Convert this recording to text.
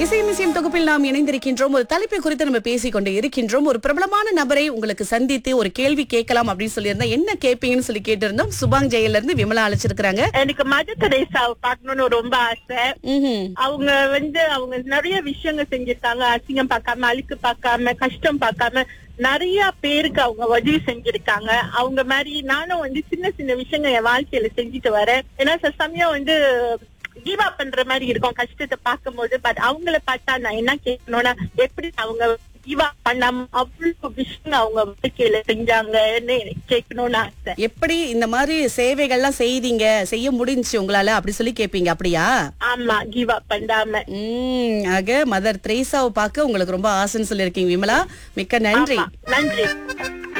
இசையும் இசையும் தொகுப்பில் நாம் இணைந்திருக்கின்றோம் ஒரு தலைப்பை குறித்து நம்ம பேசிக் கொண்டு இருக்கின்றோம் ஒரு பிரபலமான நபரை உங்களுக்கு சந்தித்து ஒரு கேள்வி கேட்கலாம் அப்படின்னு சொல்லியிருந்தா என்ன கேட்பீங்கன்னு சொல்லி கேட்டிருந்தோம் சுபாங் ஜெயில இருந்து விமலா அழைச்சிருக்காங்க எனக்கு மத தெரேசாவை பார்க்கணும்னு ரொம்ப ஆசை ம்ஹும். அவங்க வந்து அவங்க நிறைய விஷயங்கள் செஞ்சிருக்காங்க அசிங்கம் பார்க்காம அழுக்கு பார்க்காம கஷ்டம் பார்க்காம நிறைய பேருக்கு அவங்க உதவி செஞ்சிருக்காங்க அவங்க மாதிரி நானும் வந்து சின்ன சின்ன விஷயங்கள் என் வாழ்க்கையில செஞ்சுட்டு வரேன் ஏன்னா சில சமயம் வந்து கீவா பண்ற மாதிரி இருக்கும் கஷ்டத்தை பார்க்கும்போது பட் அவங்கள பார்த்தா நான் என்ன கேட்கணும்னா எப்படி அவங்க கீவா பண்ணாம அவ்வளவு விஷயம் அவங்க வாழ்க்கையில செஞ்சாங்கன்னு எனக்கு கேட்கணும்னு ஆசை எப்படி இந்த மாதிரி சேவைகள்லாம் செய்தீங்க செய்ய முடிஞ்சுச்சு உங்களால அப்படி சொல்லி கேட்பீங்க அப்படியா ஆமா கீவா பண்ணாம உம் ஆக மதர் திரேசாவை பார்க்க உங்களுக்கு ரொம்ப ஆசைன்னு சொல்லியிருக்கீங்க விமலா மிக்க நன்றி ஆமா. நன்றி